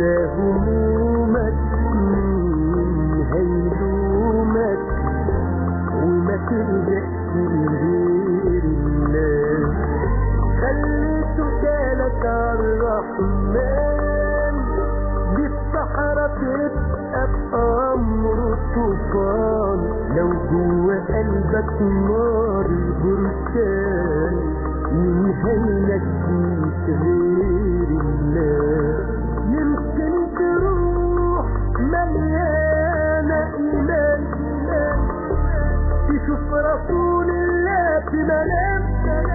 انسى همومك مين هيلومك وما تلجأش لغير الناس خلي سكانك عالرحمن دي الصحراء تبقى بأمره طوفان لو جوا قلبك نار البركان مين هينجيك غير الله يمكن تروح مليانة إيمان تشوف رسول الله في منام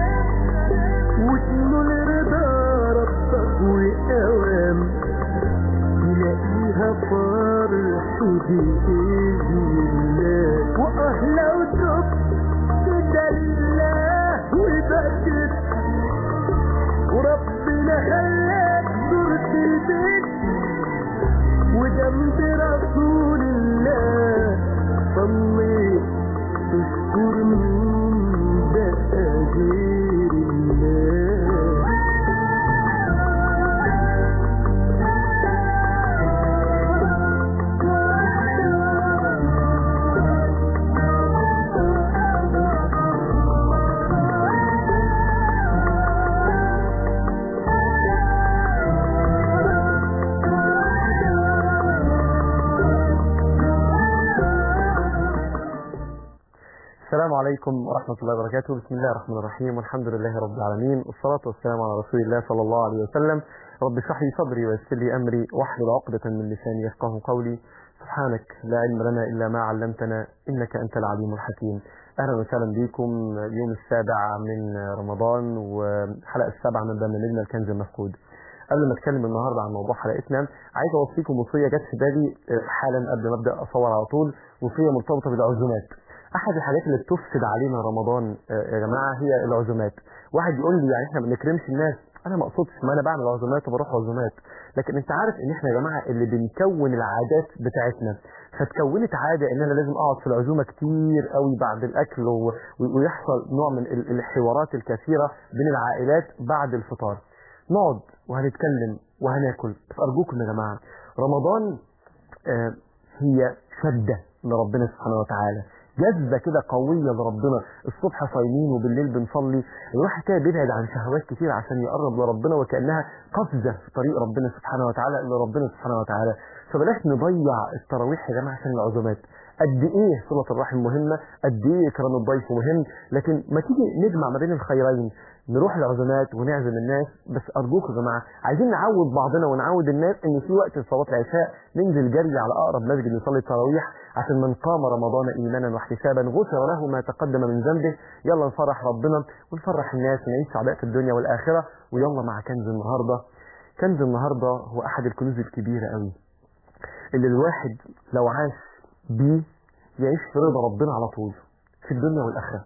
وتنول رضا ربك وأوام تلاقيها فرح بإذن الله وأه لو تبت لله وبكت وربنا خلاك زرت البيت وجنب رسول الله صليت تشكر مين بقى غير الله السلام عليكم ورحمة الله وبركاته بسم الله الرحمن الرحيم والحمد لله رب العالمين والصلاة والسلام على رسول الله صلى الله عليه وسلم رب اشرح لي صدري ويسر لي أمري واحلل عقدة من لساني يفقه قولي سبحانك لا علم لنا إلا ما علمتنا إنك أنت العليم الحكيم أهلا وسهلا بكم اليوم السابع من رمضان وحلقة السابعة من برنامجنا الكنز المفقود قبل ما اتكلم النهارده عن موضوع حلقتنا عايز اوصيكم وصيه جت في بالي حالا قبل ما ابدا اصور على طول وصيه مرتبطه بالعزومات احد الحاجات اللي بتفسد علينا رمضان يا جماعه هي العزومات واحد يقول لي يعني احنا ما بنكرمش الناس انا ما اقصدش ما انا بعمل عزومات وبروح عزومات لكن انت عارف ان احنا يا جماعه اللي بنكون العادات بتاعتنا فتكونت عاده ان انا لازم اقعد في العزومه كتير قوي بعد الاكل و... ويحصل نوع من ال- الحوارات الكثيره بين العائلات بعد الفطار نقعد وهنتكلم وهناكل فارجوكم يا جماعه رمضان آه، هي شده لربنا سبحانه وتعالى جذبة كده قوية لربنا الصبح صايمين وبالليل بنصلي الواحد كده بيبعد عن شهوات كتير عشان يقرب لربنا وكأنها قفزة في طريق ربنا سبحانه وتعالى لربنا سبحانه وتعالى فبلاش نضيع التراويح يا جماعة عشان العزومات قد ايه صلة الرحم مهمة قد ايه اكرام الضيف مهم لكن ما تيجي نجمع ما بين الخيرين نروح العزومات ونعزم الناس بس ارجوكم يا جماعه عايزين نعود بعضنا ونعود الناس ان في وقت صلاه العشاء ننزل جري على اقرب مسجد نصلي التراويح عشان من قام رمضان ايمانا واحتسابا غفر له ما تقدم من ذنبه يلا نفرح ربنا ونفرح الناس ونعيش سعداء في الدنيا والاخره ويلا مع كنز النهارده كنز النهارده هو احد الكنوز الكبيره قوي اللي الواحد لو عاش بيه يعيش في رضا ربنا على طول في الدنيا والاخره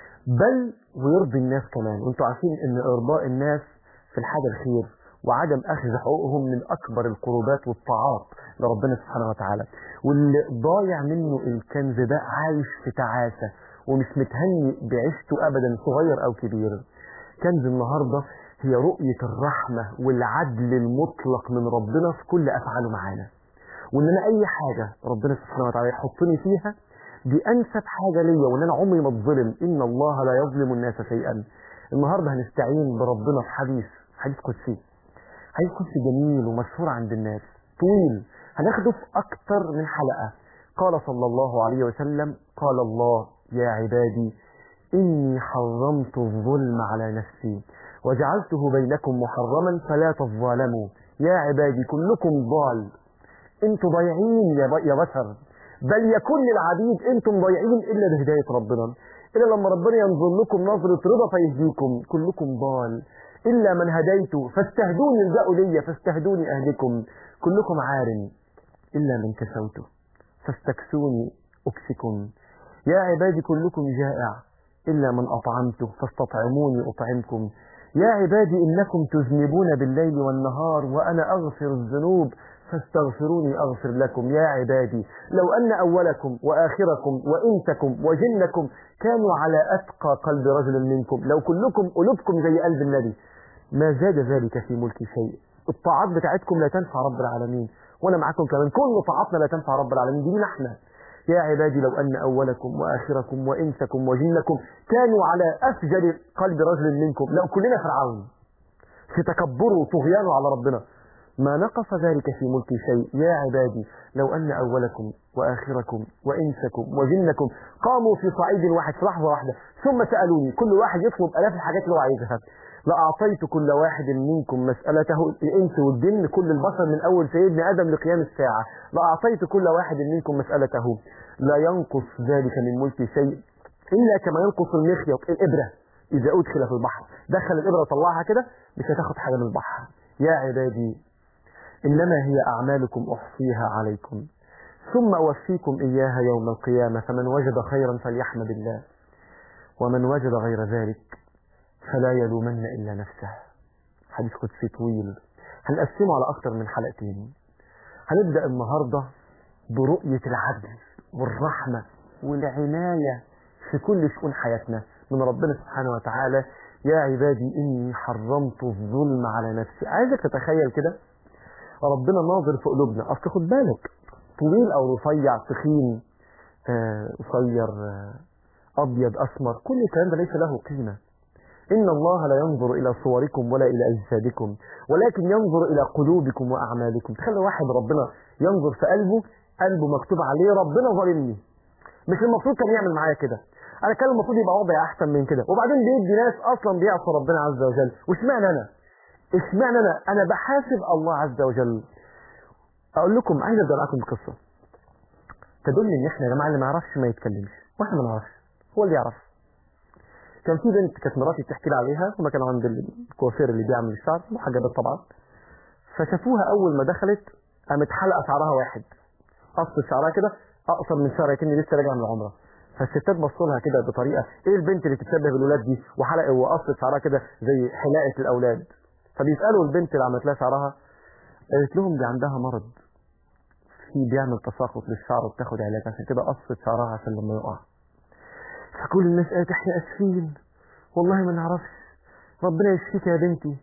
بل ويرضي الناس كمان وانتوا عارفين ان ارضاء الناس في الحاجه الخير وعدم اخذ حقوقهم من اكبر القربات والطاعات لربنا سبحانه وتعالى واللي ضايع منه الكنز ده عايش في تعاسه ومش متهني بعيشته ابدا صغير او كبير كنز النهارده هي رؤيه الرحمه والعدل المطلق من ربنا في كل افعاله معانا وان انا اي حاجه ربنا سبحانه وتعالى يحطني فيها دي انسب حاجه ليا وان انا عمري ما اتظلم ان الله لا يظلم الناس شيئا النهارده هنستعين بربنا في حديث حديث قدسي حديث قدسي جميل ومشهور عند الناس طويل هناخده في اكتر من حلقه قال صلى الله عليه وسلم قال الله يا عبادي اني حرمت الظلم على نفسي وجعلته بينكم محرما فلا تظالموا يا عبادي كلكم ضال انتوا ضايعين يا ب- يا بشر بل يكون للعبيد انتم ضايعين الا بهدايه ربنا الا لما ربنا ينظر لكم نظره رضا فيهديكم كلكم ضال الا من هديته فاستهدوني الجأوا لي فاستهدوني اهدكم كلكم عار الا من كسوته فاستكسوني اكسكم يا عبادي كلكم جائع الا من اطعمته فاستطعموني اطعمكم يا عبادي انكم تذنبون بالليل والنهار وانا اغفر الذنوب فاستغفروني أغفر لكم يا عبادي لو أن أولكم وآخركم وإنسكم وجنكم كانوا على أتقى قلب رجل منكم لو كلكم قلوبكم زي قلب النبي ما زاد ذلك في ملك شيء الطاعات بتاعتكم لا تنفع رب العالمين وانا معاكم كمان كل طاعاتنا لا تنفع رب العالمين دي لينا احنا يا عبادي لو ان اولكم واخركم وانسكم وجنكم كانوا على افجر قلب رجل منكم لو كلنا فرعون في تكبره وطغيانه على ربنا ما نقص ذلك في ملك شيء يا عبادي لو أن أولكم وآخركم وإنسكم وجنكم قاموا في صعيد واحد في لحظة واحدة ثم سألوني كل واحد يطلب ألاف الحاجات اللي هو عايزها لأعطيت كل واحد منكم مسألته الإنس والجن كل البشر من أول سيدنا آدم لقيام الساعة لأعطيت كل واحد منكم مسألته لا ينقص ذلك من ملك شيء إلا كما ينقص المخيط الإبرة إذا أدخل في البحر دخل الإبرة طلعها كده مش هتاخد حاجة من البحر يا عبادي إنما هي أعمالكم أحصيها عليكم ثم أوفيكم إياها يوم القيامة فمن وجد خيرا فليحمد الله ومن وجد غير ذلك فلا يلومن إلا نفسه حديث قدسي طويل هنقسمه على أكتر من حلقتين هنبدأ النهاردة برؤية العدل والرحمة والعناية في كل شؤون حياتنا من ربنا سبحانه وتعالى يا عبادي إني حرمت الظلم على نفسي عايزك تتخيل كده ربنا ناظر في قلوبنا اصل خد بالك طويل او رفيع تخين آه، قصير آه، ابيض اسمر كل الكلام ده ليس له قيمه ان الله لا ينظر الى صوركم ولا الى اجسادكم ولكن ينظر الى قلوبكم واعمالكم تخيل واحد ربنا ينظر في قلبه قلبه مكتوب عليه ربنا ظالمني مش المفروض كان يعمل معايا كده انا كان المفروض يبقى وضعي احسن من كده وبعدين بيدي ناس اصلا بيعصوا ربنا عز وجل واشمعنى انا اشمعنى انا انا بحاسب الله عز وجل اقول لكم عايز ابدا معاكم بقصه تدل ان احنا يا جماعه اللي ما يعرفش ما يتكلمش واحنا ما نعرفش هو اللي يعرف كان في بنت كانت مراتي بتحكي لي عليها هما كانوا عند الكوافير اللي بيعمل الشعر محجبات طبعا فشافوها اول ما دخلت قامت حلقه شعرها واحد قص شعرها كده اقصر من شعرها كاني لسه راجعه من العمره فالستات بصوا لها كده بطريقه ايه البنت اللي تتشبه بالولاد دي وحلقه وقصت شعرها كده زي حلاقه الاولاد فبيسالوا البنت اللي عملت لها شعرها قالت لهم دي عندها مرض في بيعمل تساقط للشعر وبتاخد علاج عشان كده قصت شعرها عشان لما يقع فكل الناس قالت احنا اسفين والله ما نعرفش ربنا يشفيك يا بنتي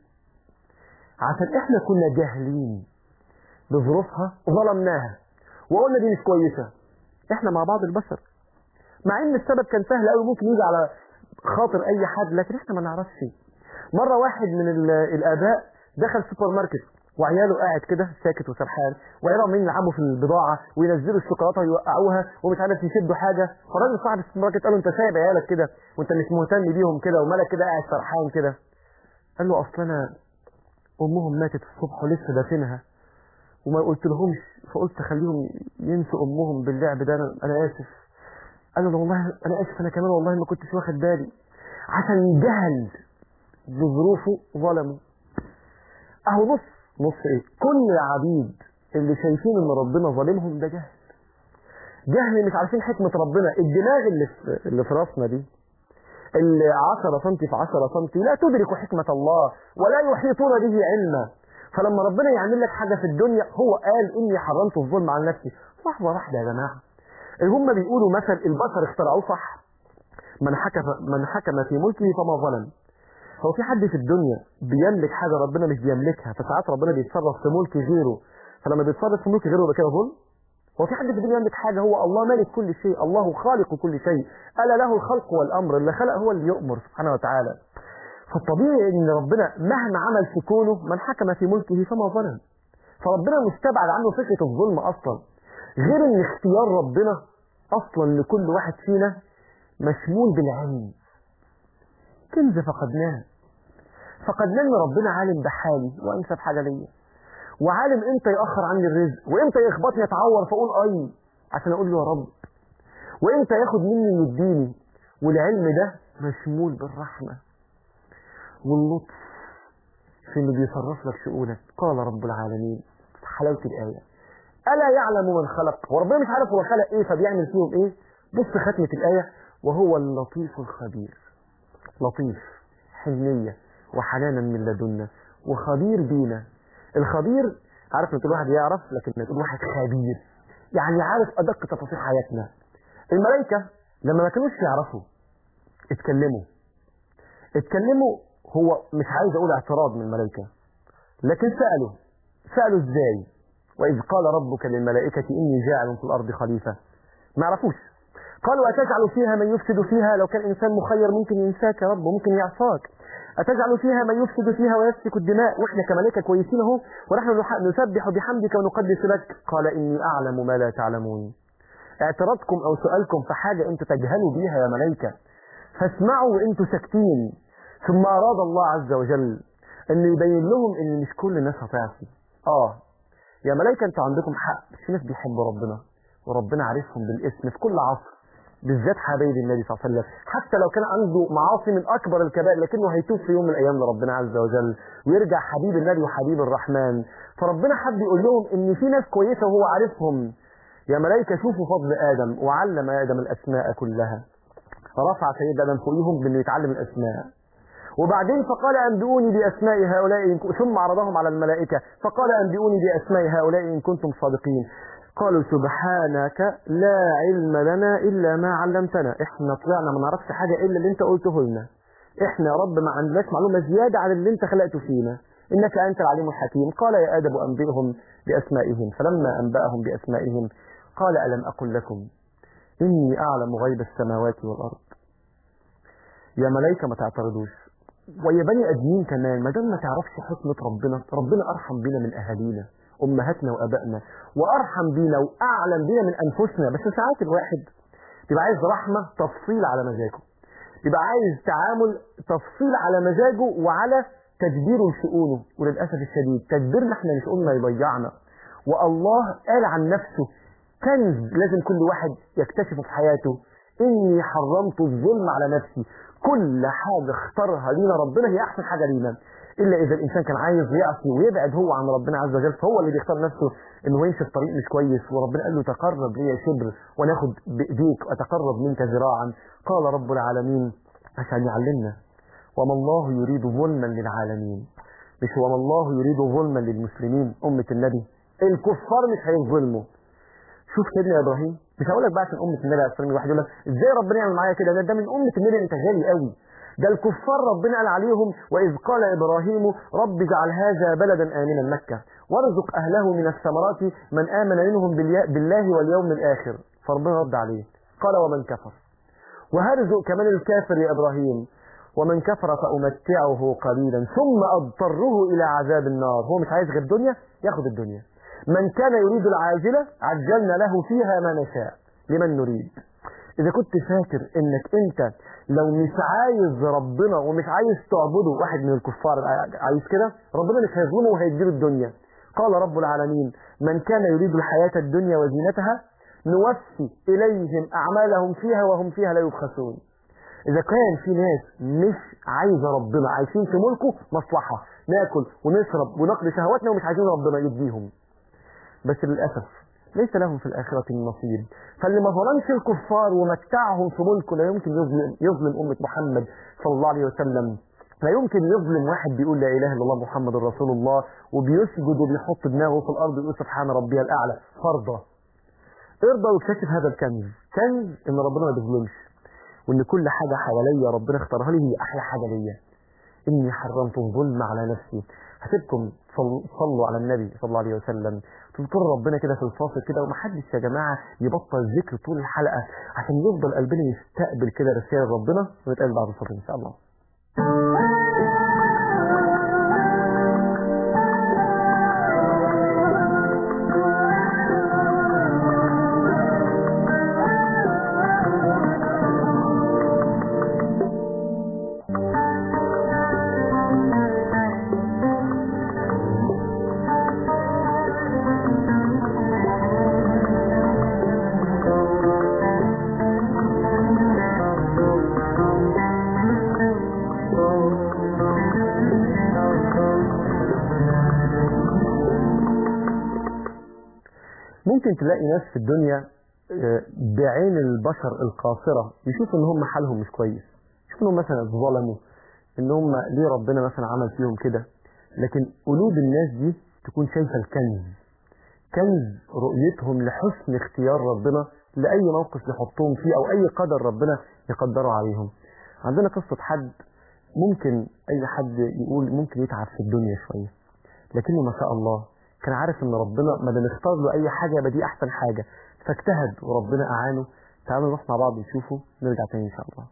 عشان احنا كنا جاهلين بظروفها وظلمناها وقلنا دي مش كويسه احنا مع بعض البشر مع ان السبب كان سهل قوي ممكن يجي على خاطر اي حد لكن احنا ما نعرفش مره واحد من ال- الاباء دخل سوبر ماركت وعياله قاعد كده ساكت وسرحان وعياله عمالين يلعبوا في البضاعه وينزلوا الشوكولاته ويوقعوها ومش عارف يشدوا حاجه فالراجل صاحب السوبر ماركت قال له انت سايب عيالك كده وانت مش مهتم بيهم كده ومالك كده قاعد سرحان كده قال له اصل انا امهم ماتت الصبح ولسه دافنها وما قلت لهمش فقلت خليهم ينسوا امهم باللعب ده انا انا اسف قال له والله انا اسف انا كمان والله ما كنتش واخد بالي عشان جهل بظروفه ظلمه اهو نص نص ايه كل العبيد اللي شايفين ان ربنا ظالمهم ده جهل جهل مش عارفين حكمة ربنا الدماغ اللي في, اللي في راسنا دي اللي 10 سم في 10 سم لا تدرك حكمة الله ولا يحيطون به علما فلما ربنا يعمل لك حاجة في الدنيا هو قال إني حرمت الظلم على نفسي لحظة واحدة يا جماعة هم بيقولوا مثل البشر اخترعوه صح من حكم من حكم في ملكه فما ظلم هو في حد في الدنيا بيملك حاجة ربنا مش بيملكها فساعات ربنا بيتصرف في ملك غيره فلما بيتصرف في ملك غيره يبقى كده ظلم هو في حد في الدنيا يملك حاجة هو الله مالك كل شيء الله خالق كل شيء ألا له الخلق والأمر اللي خلق هو اللي يؤمر سبحانه وتعالى فالطبيعي ان ربنا مهما عمل في كونه من حكم في ملكه فما ظلم فربنا مستبعد عنه فكرة الظلم اصلا غير ان اختيار ربنا اصلا لكل واحد فينا مشمول بالعلم كنز فقدناه فقدناه ان ربنا عالم بحالي وانسب حاجة ليا وعالم امتى يأخر عني الرزق وامتى يخبطني اتعور فاقول اي عشان اقول له يا رب وامتى ياخد مني ويديني والعلم ده مشمول بالرحمه واللطف في اللي بيصرف لك شؤونك قال رب العالمين في حلاوة الآية ألا يعلم من خلق وربنا مش عارف هو خلق إيه فبيعمل فيهم إيه بص ختمة الآية وهو اللطيف الخبير لطيف حنية وحنانا من لدنا وخبير بينا الخبير عارف لما تقول واحد يعرف لكن لما تقول واحد خبير يعني عارف أدق تفاصيل حياتنا الملائكة لما ما كانوش يعرفوا اتكلموا اتكلموا هو مش عايز اقول اعتراض من الملائكه لكن سألوا سألوا ازاي وإذ قال ربك للملائكة إني جاعل في الأرض خليفة ما عرفوش قالوا أتجعل فيها من يفسد فيها لو كان إنسان مخير ممكن ينساك يا رب ممكن يعصاك أتجعل فيها من يفسد فيها ويسفك الدماء وإحنا كملائكة كويسين أهو ونحن نح- نسبح بحمدك ونقدس لك قال إني أعلم ما لا تعلمون اعتراضكم أو سؤالكم في حاجة أنتوا تجهلوا بيها يا ملائكة فاسمعوا وأنتوا ساكتين ثم أراد الله عز وجل أن يبين لهم أن مش كل الناس هتعصي آه يا ملائكة أنتوا عندكم حق بس في ناس بيحبوا ربنا وربنا عارفهم بالاسم في كل عصر بالذات حبايب النبي صلى الله عليه وسلم حتى لو كان عنده معاصي من اكبر الكبائر لكنه هيتوب في يوم من الايام لربنا عز وجل ويرجع حبيب النبي وحبيب الرحمن فربنا حب يقول لهم ان في ناس كويسه وهو عارفهم يا ملائكه شوفوا فضل ادم وعلم ادم الاسماء كلها فرفع سيد ادم فوقيهم بانه يتعلم الاسماء وبعدين فقال أنبئوني بأسماء هؤلاء إن ك- ثم عرضهم على الملائكة فقال أنبئوني بأسماء هؤلاء إن كنتم صادقين قالوا سبحانك لا علم لنا إلا ما علمتنا إحنا طلعنا ما نعرفش حاجة إلا اللي أنت قلته لنا إحنا يا رب ما عندناش معلومة زيادة عن اللي أنت خلقته فينا إنك أنت العليم الحكيم قال يا آدم أنبئهم بأسمائهم فلما أنبأهم بأسمائهم قال ألم أقل لكم إني أعلم غيب السماوات والأرض يا ملائكة ما تعترضوش ويا بني ادمين كمان ما دام ما تعرفش حكمه ربنا ربنا ارحم بينا من اهالينا امهاتنا وابائنا وارحم بينا واعلم بينا من انفسنا بس ساعات الواحد بيبقى عايز رحمه تفصيل على مزاجه بيبقى عايز تعامل تفصيل على مزاجه وعلى تدبير شؤونه وللاسف الشديد تدبيرنا احنا لشؤوننا يضيعنا والله قال عن نفسه كنز لازم كل واحد يكتشفه في حياته اني حرمت الظلم على نفسي كل حاجه اختارها لينا ربنا هي احسن حاجه لينا الا اذا الانسان كان عايز يعصي ويبعد هو عن ربنا عز وجل فهو اللي بيختار نفسه انه يمشي في طريق مش كويس وربنا قال له تقرب لي شبر وناخد بايديك واتقرب منك ذراعا قال رب العالمين عشان يعلمنا وما الله يريد ظلما للعالمين مش وما الله يريد ظلما للمسلمين أمة النبي الكفار مش هيظلموا شوف سيدنا ابراهيم مش هقول لك بقى عشان امه النبي عليه الصلاه والسلام واحد يقول لك ازاي ربنا يعمل معايا كده ده, ده من امه النبي انت غالي قوي ده الكفار ربنا قال عليهم واذ قال ابراهيم رب اجعل هذا بلدا امنا مكه وارزق اهله من الثمرات من امن منهم باليا- بالله واليوم الاخر فربنا رد عليه قال ومن كفر وهرزق كمان الكافر يا ابراهيم ومن كفر فامتعه قليلا ثم اضطره الى عذاب النار هو مش عايز غير الدنيا ياخد الدنيا من كان يريد العاجله عجلنا له فيها ما نشاء لمن نريد اذا كنت فاكر انك انت لو مش عايز ربنا ومش عايز تعبده واحد من الكفار عايز كده ربنا مش هيظلمه وهيديله الدنيا قال رب العالمين من كان يريد الحياه الدنيا وزينتها نوفي اليهم اعمالهم فيها وهم فيها لا يبخسون إذا كان في ناس مش عايزة ربنا عايشين في ملكه مصلحة ناكل ونشرب ونقضي شهواتنا ومش عايزين ربنا يديهم بس للأسف ليس لهم في الآخرة من نصيب فاللي ما ظلمش الكفار ومتعهم في ملكه لا يمكن يظلم, يظلم أمة محمد صلى الله عليه وسلم لا يمكن يظلم واحد بيقول لا إله إلا الله محمد رسول الله وبيسجد وبيحط دماغه في الأرض ويقول سبحان ربي الأعلى فرضة ارضى واكتشف هذا الكنز كنز إن ربنا ما بيظلمش وان كل حاجة حواليا ربنا اختارها لي هي احلى حاجة ليا اني حرمت الظلم على نفسي هسيبكم صل- صلوا على النبي صلى الله عليه وسلم تذكروا ربنا كده في الفاصل كده ومحدش يا جماعة يبطل ذكر طول الحلقة عشان يفضل قلبنا يستقبل كده رسائل ربنا ونتقابل بعد الفاصل ان شاء الله ممكن تلاقي ناس في الدنيا آه، بعين البشر القاصرة يشوفوا ان هم حالهم مش كويس يشوفوا انهم مثلا ظلموا ان هم ليه ربنا مثلا عمل فيهم كده لكن قلوب الناس دي تكون شايفة الكنز كنز رؤيتهم لحسن اختيار ربنا لأي موقف يحطهم فيه أو أي قدر ربنا يقدره عليهم عندنا قصة حد ممكن أي حد يقول ممكن يتعب في الدنيا شوية لكنه ما شاء الله كان عارف ان ربنا ما دام اختار له اي حاجه يبقى دي احسن حاجه فاجتهد وربنا اعانه تعالوا نروح مع بعض نشوفه نرجع تاني ان شاء الله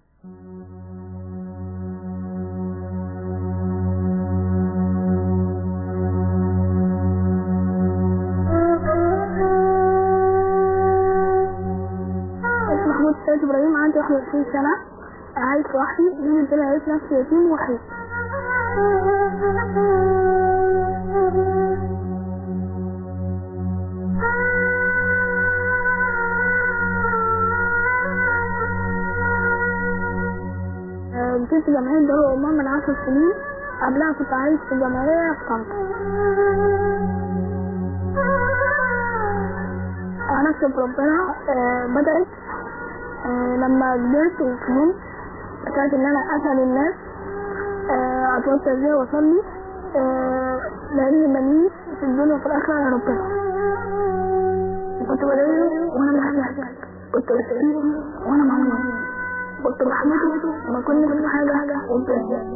اسمي محمود سيد ابراهيم عندي 21 سنة عايش لوحدي من الدنيا عايش نفسي يتيم وحيد آه، مشيت في جمعية دار الأمم من عشر سنين قبلها كنت عايش في جمعية في طنطا علاقتي بربنا آه، بدأت آه، لما كبرت وفهمت بدأت إن أنا أسأل الناس آه، أتوضى إزاي وأصلي آه، لأني ماليش في الدنيا وفي الآخرة على ربنا كنت بدعي وأنا محتاج كنت بسأله وأنا معلوم كنت بحمده وما كنت في حاجة حاجة قدامي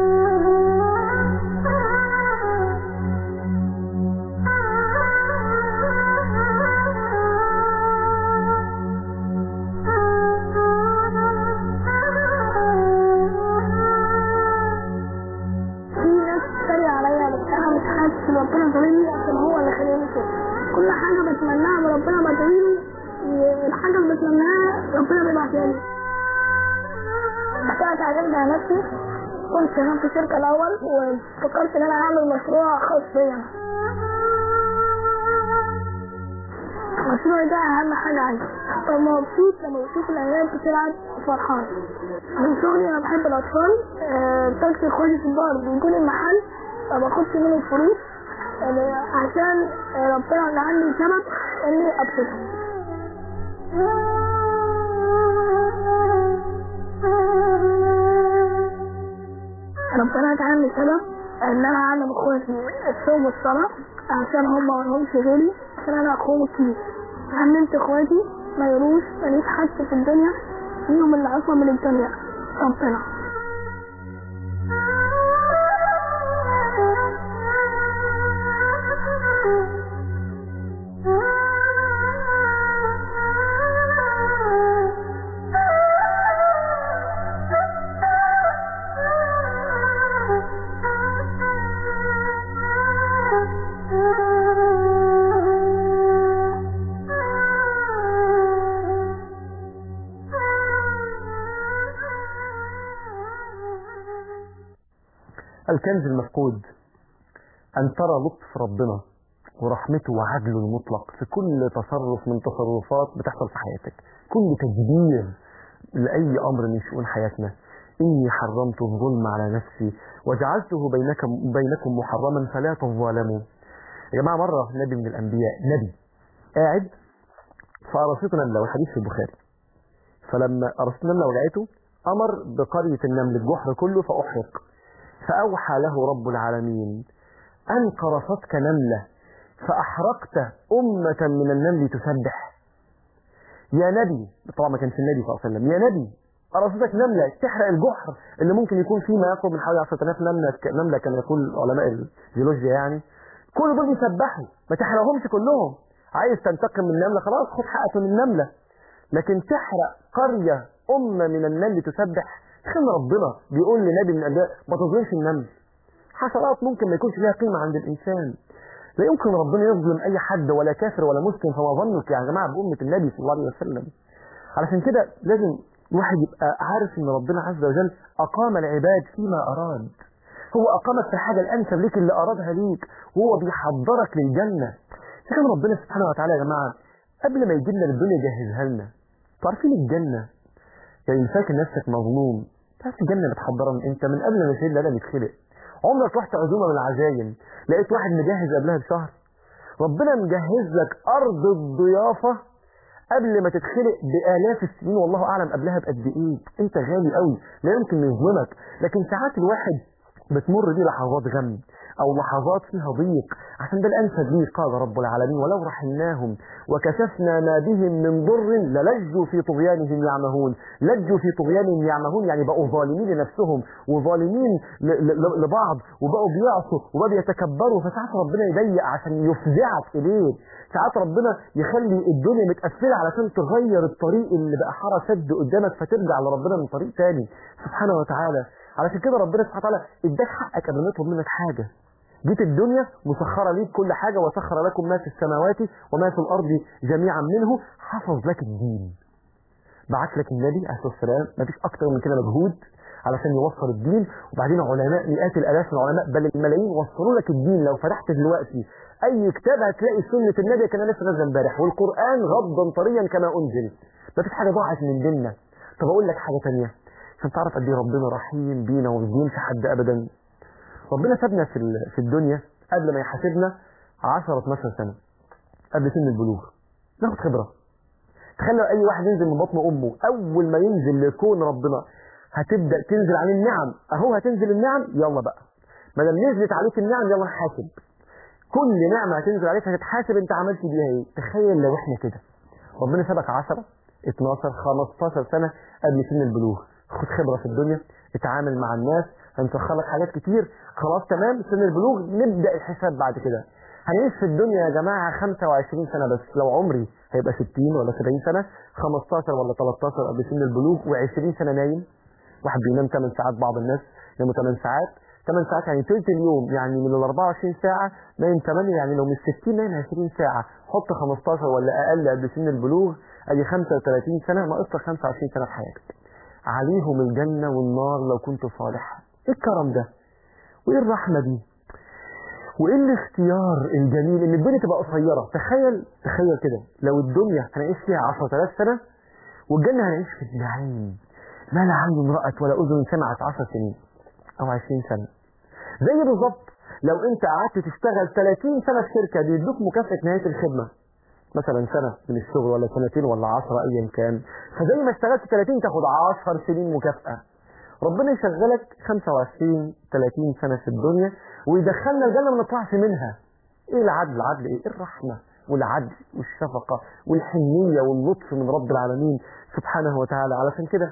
في ناس بتتريق عليا بس انا مش حاسس ان ربنا ظالمني عشان هو اللي خلاني كده كل حاجه بتمناها من ربنا بدعيله الحاجه اللي بتمناها ربنا بيبعتها لي بدات اعتمد على نفسي كنت شغال في شركه الاول وفكرت ان انا اعمل مشروع خاص بيا أنا. المشروع ده اهم حاجه عندي ببقى مبسوط لما بشوف العيال بتلعب وفرحان من شغلي انا بحب الاطفال آه، تاكسي اخواتي في البار بيجوا المحل ما باخدش منهم فلوس آه، عشان آه، ربنا اللي عندي سبب اني ابسطهم ربنا جعلني سبب ان انا اعلم اخواتي الصوم والصلاة عشان هم ما لهمش غيري عشان انا اخوهم الكبير علمت اخواتي ما يروش ماليش حد في الدنيا فيهم اللي اصلا من الدنيا ربنا الكنز المفقود أن ترى لطف ربنا ورحمته وعدله المطلق في كل تصرف من تصرفات بتحصل في حياتك كل تدبير لأي أمر من شؤون حياتنا إني حرمت الظلم على نفسي وجعلته بينكم, بينكم محرما فلا تظالموا يا جماعة مرة نبي من الأنبياء نبي قاعد فأرسته نملة والحديث في البخاري فلما أرسته نملة وجعته أمر بقرية النمل الجحر كله فأحرق فأوحى له رب العالمين أن قرصتك نملة فأحرقت أمة من النمل تسبح يا نبي طبعا ما كانش النبي صلى الله عليه وسلم يا نبي قرصتك نملة تحرق الجحر اللي ممكن يكون فيه ما يقرب من حوالي 10000 نملة نملة كما يقول علماء الجيولوجيا يعني كل دول بيسبحوا ما تحرقهمش كلهم عايز تنتقم من النملة خلاص خد حقك من النملة لكن تحرق قرية أمة من النمل تسبح خير ربنا بيقول لنبي من الأنبياء ما تظلمش النمل حشرات ممكن ما يكونش لها قيمة عند الإنسان لا يمكن ربنا يظلم أي حد ولا كافر ولا مسلم فما ظنك يا جماعة بأمة النبي صلى الله عليه وسلم علشان كده لازم الواحد يبقى عارف ان ربنا عز وجل أقام العباد فيما أراد هو أقامك في الحاجة الأنسب ليك اللي أرادها ليك وهو بيحضرك للجنة كان ربنا سبحانه وتعالى يا جماعة قبل ما يجي لنا الدنيا يجهزها لنا تعرفين الجنة يعني فاكر نفسك مظلوم تعرف الجنة بتحضرها من انت من قبل ما سيدنا آدم يتخلق عمرك رحت عزومة من العزايم لقيت واحد مجهز قبلها بشهر ربنا مجهز لك أرض الضيافة قبل ما تتخلق بآلاف السنين والله أعلم قبلها بقد إيه أنت غالي قوي لا يمكن يظلمك لكن ساعات الواحد بتمر دي لحظات غم او لحظات فيها ضيق عشان ده الانسب ليه قال رب العالمين ولو رحمناهم وكشفنا ما بهم من ضر للجوا في طغيانهم يعمهون لجوا في طغيانهم يعمهون يعني بقوا ظالمين لنفسهم وظالمين ل- ل- لبعض وبقوا بيعصوا وبقوا بيتكبروا فساعات ربنا يضيق عشان يفزعك اليه ساعات ربنا يخلي الدنيا متقفله علشان تغير الطريق اللي بقى حاره سد قدامك فترجع لربنا من طريق تاني سبحانه وتعالى علشان كده ربنا سبحانه وتعالى اداك حقك قبل ما يطلب منك حاجه جيت الدنيا مسخره ليك كل حاجه وسخر لكم ما في السماوات وما في الارض جميعا منه حفظ لك الدين بعت لك النبي عليه الصلاه والسلام مفيش اكتر من كده مجهود علشان يوصل الدين وبعدين علماء مئات الالاف من العلماء بل الملايين وصلوا لك الدين لو فتحت دلوقتي اي كتاب هتلاقي سنه النبي كان لسه نازل امبارح والقران غضا طريا كما انزل مفيش حاجه ضاعت من ديننا طب اقول لك حاجه ثانيه عشان تعرف قد ايه ربنا رحيم بينا ومش بينسى حد ابدا ربنا سابنا في ال- في الدنيا قبل ما يحاسبنا 10 12 سنه قبل سن البلوغ ناخد خبره تخيل لو اي واحد ينزل من بطن امه اول ما ينزل لكون ربنا هتبدا تنزل عليه النعم اهو هتنزل النعم يلا بقى ما دام نزلت عليك النعم يلا نحاسب كل نعمه هتنزل عليك هتتحاسب انت عملت بيها ايه تخيل لو احنا كده ربنا سابك 10 12 15 سنه قبل سن البلوغ خد خبره في الدنيا اتعامل مع الناس هنسخر لك حاجات كتير خلاص تمام سن البلوغ نبدا الحساب بعد كده هنعيش في الدنيا يا جماعه 25 سنه بس لو عمري هيبقى 60 ولا 70 سنه 15 ولا 13 قبل سن البلوغ و20 سنه نايم واحد بينام 8 ساعات بعض الناس يناموا 8 ساعات 8 ساعات يعني ثلث اليوم يعني من ال 24 ساعه نايم 8 يعني لو من 60 نايم 20 ساعه حط 15 ولا اقل قبل سن البلوغ ادي 35 سنه ناقص لك 25 سنه في حياتك عليهم الجنه والنار لو كنت صالح ايه الكرم ده وايه الرحمه دي وايه الاختيار الجميل ان الدنيا تبقى قصيره تخيل تخيل كده لو الدنيا هنعيش فيها 10000 سنه والجنه هنعيش في النعيم ما لا عين رأت ولا أذن سمعت 10 سنين أو 20 سنة زي بالظبط لو أنت قعدت تشتغل 30 سنة في شركة بيدوك مكافأة نهاية الخدمة مثلا سنة من الشغل ولا سنتين ولا 10 أيا كان فزي ما اشتغلت 30 تاخد 10 سنين مكافأة ربنا يشغلك 25 30 سنة في الدنيا ويدخلنا الجنة ما نطلعش منها ايه العدل العدل ايه الرحمة والعدل والشفقة والحنية واللطف من رب العالمين سبحانه وتعالى علشان كده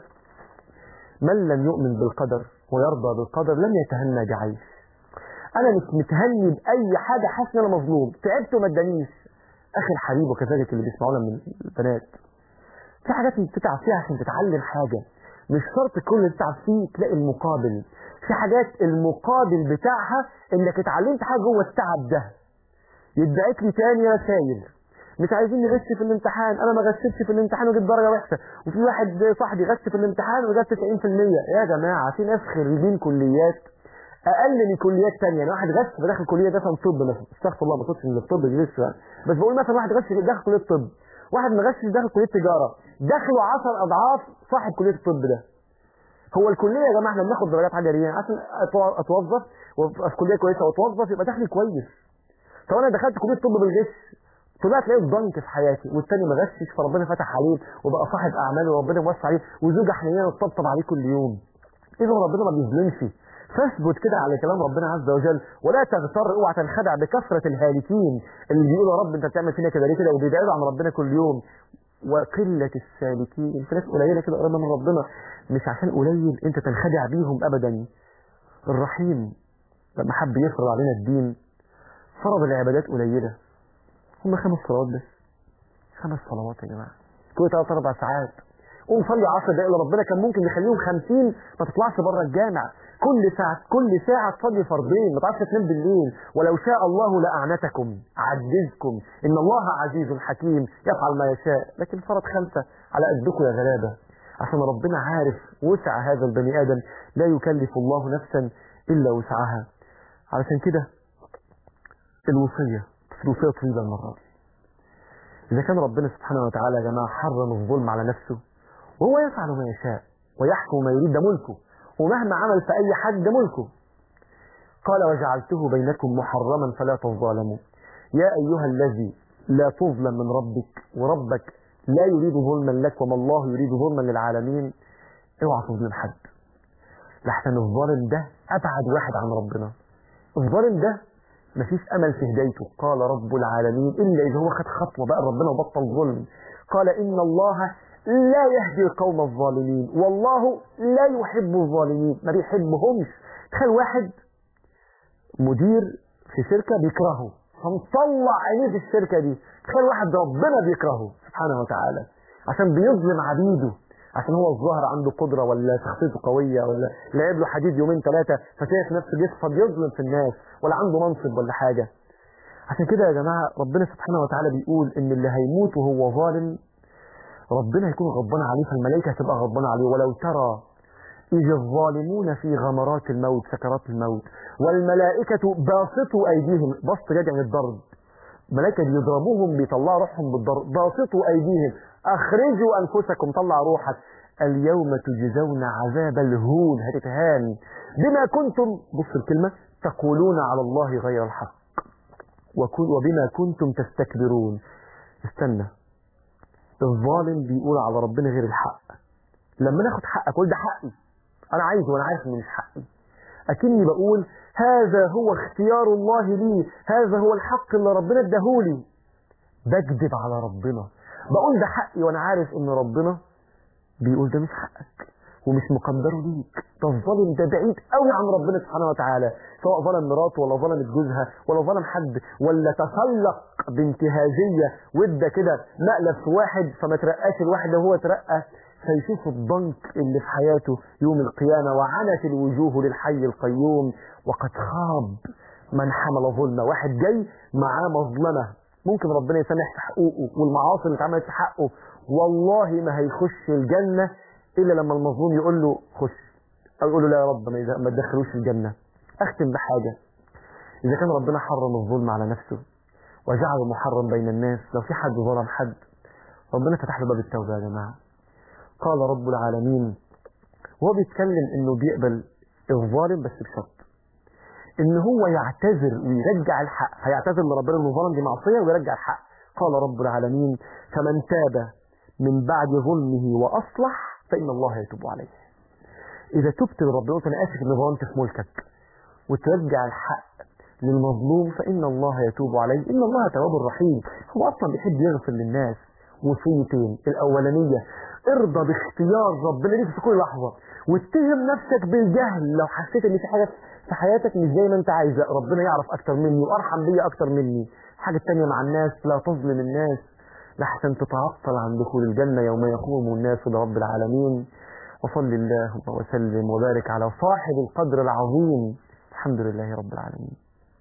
من لم يؤمن بالقدر ويرضى بالقدر لم يتهنى بعيش انا مش متهني باي حاجه حاسس ان انا مظلوم تعبت وما ادانيش اخي الحبيب وكذلك اللي بيسمعونا من البنات في حاجات انت تتعب فيها عشان تتعلم حاجه مش شرط كل اللي تتعب فيه تلاقي المقابل في حاجات المقابل بتاعها انك اتعلمت حاجه جوه التعب ده يدعيك لي تاني رسايل مش عايزين نغش في الامتحان انا ما غشتش في الامتحان وجبت درجه وحشه وفي واحد صاحبي غش في الامتحان وجاب 90% يا جماعه في ناس خريجين كليات اقل من كليات ثانيه يعني واحد غش فداخل كليه مثلا طب مثلا استغفر الله ما اقصدش ان الطب دي لسه بس بقول مثلا واحد غش داخل كليه طب واحد ما غشش داخل كليه تجاره دخلوا 10 اضعاف صاحب كليه الطب ده هو الكليه يا جماعه احنا بناخد درجات عاليه ليه عشان أتو- اتوظف وابقى في كليه كويسه واتوظف يبقى دخلي كويس طب انا دخلت كليه طب بالغش طلعت لقيت ضنك في حياتي والتاني ما غشش فربنا فتح عليه وبقى صاحب اعمال وربنا موسع عليه وزوجه حنينه وتطبطب عليه كل يوم اذا ربنا ما بيظلمش فاثبت كده على كلام ربنا عز وجل ولا تغتر اوعى تنخدع بكثره الهالكين اللي بيقولوا يا رب انت بتعمل فينا كده ليه كده وبيبعدوا عن ربنا كل يوم وقله السالكين في ناس قليله كده قريبه من ربنا مش عشان قليل انت تنخدع بيهم ابدا الرحيم لما حب يفرض علينا الدين فرض العبادات قليله هم خمس صلوات بس خمس صلوات يا جماعه كل ثلاث اربع ساعات قوم صلي 10 دقايق ربنا كان ممكن يخليهم 50 ما تطلعش بره الجامع كل ساعة كل ساعة تصلي فردين ما تعرفش تنام بالليل ولو شاء الله لأعنتكم عجزكم إن الله عزيز حكيم يفعل ما يشاء لكن فرض خمسة على قدكم يا غلابة عشان ربنا عارف وسع هذا البني آدم لا يكلف الله نفسا إلا وسعها علشان كده الوصية بس الوصية طويلة المرة دي إذا كان ربنا سبحانه وتعالى يا جماعة حرم الظلم على نفسه وهو يفعل ما يشاء ويحكم ما يريد ده ملكه ومهما عمل في أي حد ده ملكه قال وجعلته بينكم محرما فلا تظالموا يا أيها الذي لا تظلم من ربك وربك لا يريد ظلما لك وما الله يريد ظلما للعالمين اوعى تظلم حد لحسن الظالم ده ابعد واحد عن ربنا الظالم ده مفيش امل في هدايته قال رب العالمين الا اذا هو خد خطوه بقى ربنا وبطل ظلم قال ان الله لا يهدي القوم الظالمين والله لا يحب الظالمين ما بيحبهمش تخيل واحد مدير في شركه بيكرهه فمطلع عينيه في الشركه دي تخيل واحد ربنا بيكرهه سبحانه وتعالى عشان بيظلم عبيده عشان هو الظاهر عنده قدرة ولا شخصيته قوية ولا لعب له حديد يومين ثلاثة فشايف نفسه بيصفى بيظلم في الناس ولا عنده منصب ولا حاجة عشان كده يا جماعة ربنا سبحانه وتعالى بيقول إن اللي هيموت وهو ظالم ربنا هيكون غضبان عليه فالملائكة هتبقى غضبانة عليه ولو ترى إذ الظالمون في غمرات الموت سكرات الموت والملائكة باسطوا أيديهم بسط جد يعني الضرب ملائكة بيضربوهم بيطلعوا روحهم بالضرب باسطوا أيديهم أخرجوا أنفسكم طلع روحك اليوم تجزون عذاب الهون هتتهان بما كنتم بص الكلمة تقولون على الله غير الحق وكن- وبما كنتم تستكبرون استنى الظالم بيقول على ربنا غير الحق لما ناخد حقك اقول ده حقي انا عايزه وانا عارف انه مش حقي اكني بقول هذا هو اختيار الله لي هذا هو الحق اللي ربنا اداهولي بكذب على ربنا بقول ده حقي وانا عارف ان ربنا بيقول ده مش حقك ومش مقدره ليك ده الظالم ده بعيد قوي عن ربنا سبحانه وتعالى سواء ظلم مراته ولا ظلم جوزها ولا ظلم حد ولا تسلق بانتهازيه وادى كده مقلب في واحد فما ترقاش الواحد ده هو ترقى فيشوف الضنك اللي في حياته يوم القيامه وعنت الوجوه للحي القيوم وقد خاب من حمل ظلمه واحد جاي معاه مظلمه ممكن ربنا يسامح في حقوقه والمعاصي اللي اتعملت في حقه والله ما هيخش الجنه الا لما المظلوم يقول له خش او يقول له لا يا رب ما يز- ما تدخلوش الجنه اختم بحاجه اذا كان ربنا حرم الظلم على نفسه وجعله محرم بين الناس لو في حد ظلم حد ربنا فتح له باب التوبه يا جماعه قال رب العالمين وهو بيتكلم انه بيقبل الظالم بس بشرط ان هو يعتذر ويرجع الحق هيعتذر لربنا انه ظلم دي معصيه ويرجع الحق قال رب العالمين فمن تاب من بعد ظلمه واصلح فان الله يتوب عليه اذا تبت لربنا قلت انا اسف اني ظلمت في ملكك وترجع الحق للمظلوم فان الله يتوب عليه ان الله تواب رحيم هو اصلا بيحب يغفر للناس وصيتين الاولانيه ارضى باختيار ربنا ليك في كل لحظه واتهم نفسك بالجهل لو حسيت ان في حاجه في حياتك مش زي ما انت عايز لا، ربنا يعرف اكتر مني وارحم بيا اكتر مني الحاجه الثانيه مع الناس لا تظلم الناس لحسن تتعطل عن دخول الجنه يوم يقوم الناس لرب العالمين وصل اللهم وسلم وبارك على صاحب القدر العظيم الحمد لله رب العالمين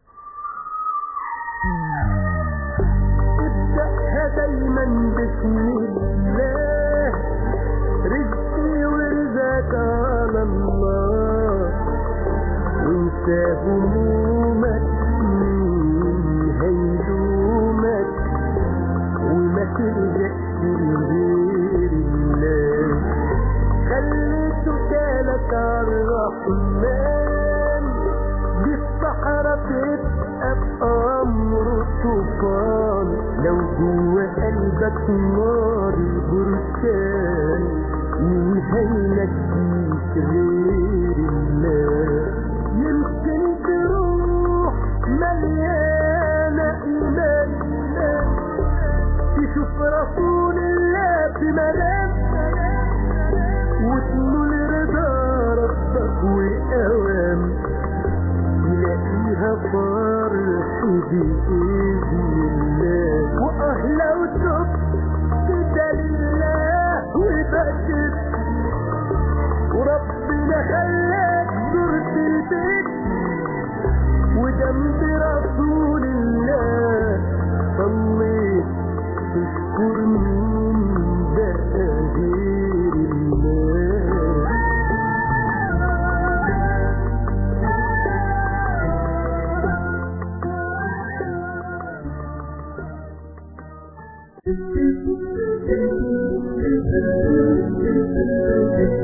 ابدأها دايما بسم الله رزقي ورزقك على الله وانسى همومك مين هيلومك وما ترجعش لغير الله خلي توكالك على الرحمن دي الصحراء تبقى بأمر طوفان لو جوا قلبك نار البركان مين هينجيك غير الله يمكن تروح مليانة إيمان تشوف رسول الله في منام وتنول رضا ربك وأوام تلاقيها فرح بإذن الله وأهلا وتب كده لله وبكت وربنا خلاك زرت البيت وجنب رسول الله صليت تشكر مين بقى غير الله Thank you.